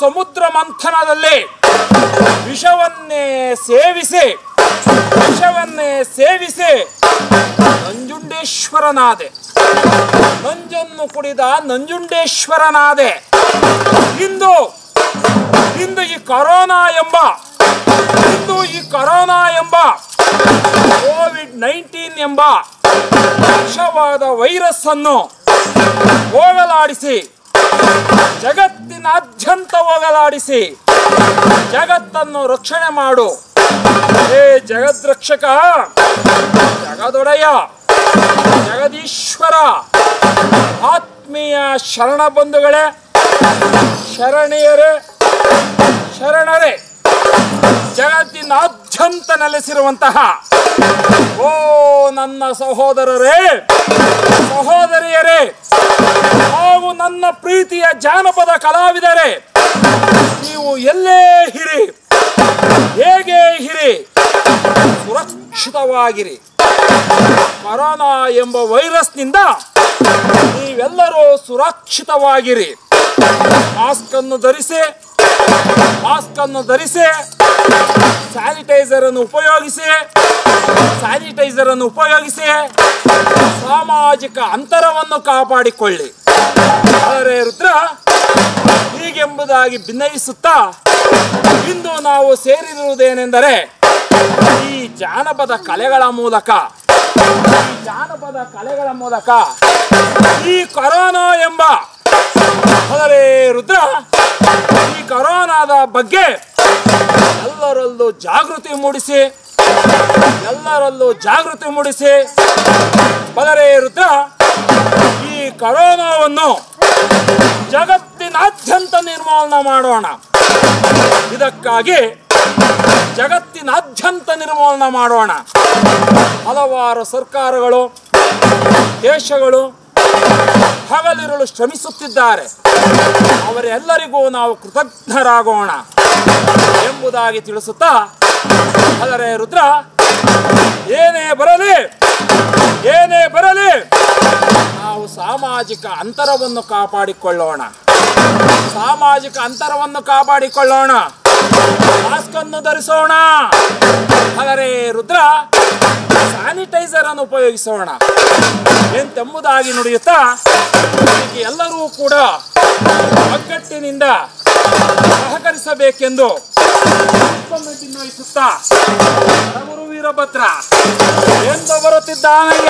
ಸಮುದ್ರ ಮಂಥನದಲ್ಲಿ ವಿಷವನ್ನೇ ಸೇವಿಸಿ ವಿಷವನ್ನೇ ಸೇವಿಸಿ ನಂಜುಂಡೇಶ್ವರನಾದೆ ನಂಜನ್ನು ಕುಡಿದ ನಂಜುಂಡೇಶ್ವರನಾದೆ ಇಂದು ಇಂದು ಈ ಕರೋನಾ ಎಂಬ ಇಂದು ಈ ಕರೋನಾ ಎಂಬ ಕೋವಿಡ್ ನೈನ್ಟೀನ್ ಎಂಬ ವಿಷವಾದ ವೈರಸ್ ಅನ್ನು ಹೋಗಲಾಡಿಸಿ ಜಗತ್ತಿನಾದ್ಯಂತ ಹೋಗಲಾಡಿಸಿ ಜಗತ್ತನ್ನು ರಕ್ಷಣೆ ಮಾಡು ಹೇ ಜಗದ್ರಕ್ಷಕ ಜಗದೊಡೆಯ ಜಗದೀಶ್ವರ ಆತ್ಮೀಯ ಶರಣ ಬಂಧುಗಳೇ ಶರಣೀಯರೇ ಶರಣರೇ ಜಗತ್ತಿನಾದ್ಯಂತ ನೆಲೆಸಿರುವಂತಹ ಓ ನನ್ನ ಸಹೋದರರೇ ಸಹೋದರಿಯರೇ ಹಾಗೂ ನನ್ನ ಪ್ರೀತಿಯ ಜಾನಪದ ಕಲಾವಿದರೇ ನೀವು ಎಲ್ಲೇ ಹಿರಿ ಹೇಗೆ ಹಿರಿ ಸುರಕ್ಷಿತವಾಗಿರಿ ಕೊರೋನಾ ಎಂಬ ವೈರಸ್ನಿಂದ ನೀವೆಲ್ಲರೂ ಸುರಕ್ಷಿತವಾಗಿರಿ ಮಾಸ್ಕ್ ಅನ್ನು ಧರಿಸಿ ಮಾಸ್ಕ್ ಅನ್ನು ಧರಿಸಿ ಸ್ಯಾನಿಟೈಸರ್ ಅನ್ನು ಉಪಯೋಗಿಸಿ ಸ್ಯಾನಿಟೈಸರ್ ಅನ್ನು ಉಪಯೋಗಿಸಿ ಸಾಮಾಜಿಕ ಅಂತರವನ್ನು ಕಾಪಾಡಿಕೊಳ್ಳಿ ಆದರೆ ರುದ್ರ ಹೀಗೆಂಬುದಾಗಿ ಭಿನ್ನಯಿಸುತ್ತಾ ಇಂದು ನಾವು ಸೇರಿರುವುದೇನೆಂದರೆ ಈ ಜಾನಪದ ಕಲೆಗಳ ಮೂಲಕ ಈ ಜಾನಪದ ಕಲೆಗಳ ಮೂಲಕ ಈ ಕೊರೋನಾ ಎಂಬ ಆದರೆ ರುದ್ರ ಈ ಕೊರೋನಾದ ಬಗ್ಗೆ ಎಲ್ಲರಲ್ಲೂ ಜಾಗೃತಿ ಮೂಡಿಸಿ ಎಲ್ಲರಲ್ಲೂ ಜಾಗೃತಿ ಮೂಡಿಸಿ ಬದರೆ ರುದ್ರ ಈ ಕೊರೋನಾವನ್ನು ಜಗತ್ತಿನಾದ್ಯಂತ ನಿರ್ಮೂಲನೆ ಮಾಡೋಣ ಇದಕ್ಕಾಗಿ ಜಗತ್ತಿನಾದ್ಯಂತ ನಿರ್ಮೂಲನೆ ಮಾಡೋಣ ಹಲವಾರು ಸರ್ಕಾರಗಳು ದೇಶಗಳು ಹಗಲಿರುಳು ಶ್ರಮಿಸುತ್ತಿದ್ದಾರೆ ಅವರೆಲ್ಲರಿಗೂ ನಾವು ಕೃತಜ್ಞರಾಗೋಣ ಎಂಬುದಾಗಿ ತಿಳಿಸುತ್ತಾ ಆದರೆ ರುದ್ರ ಏನೇ ಬರಲಿ ಏನೇ ಬರಲಿ ನಾವು ಸಾಮಾಜಿಕ ಅಂತರವನ್ನು ಕಾಪಾಡಿಕೊಳ್ಳೋಣ ಸಾಮಾಜಿಕ ಅಂತರವನ್ನು ಕಾಪಾಡಿಕೊಳ್ಳೋಣ ಮಾಸ್ಕ್ ಅನ್ನು ಧರಿಸೋಣ ಆದರೆ ರುದ್ರ ಸ್ಯಾನಿಟೈಸರ್ ಅನ್ನು ಉಪಯೋಗಿಸೋಣ ಎಂತೆಂಬುದಾಗಿ ನುಡಿಯುತ್ತಾ ಇದಕ್ಕೆ ಎಲ್ಲರೂ ಕೂಡ ಒಗ್ಗಟ್ಟಿನಿಂದ ಸಹಕರಿಸಬೇಕೆಂದು ಮತ್ತೊಮ್ಮೆ ಭಿನ್ನಯಿಸುತ್ತಾ ರಘುರು ವೀರಭದ್ರ ಎಂದು ಬರುತ್ತಿದ್ದಾನಯ್ಯ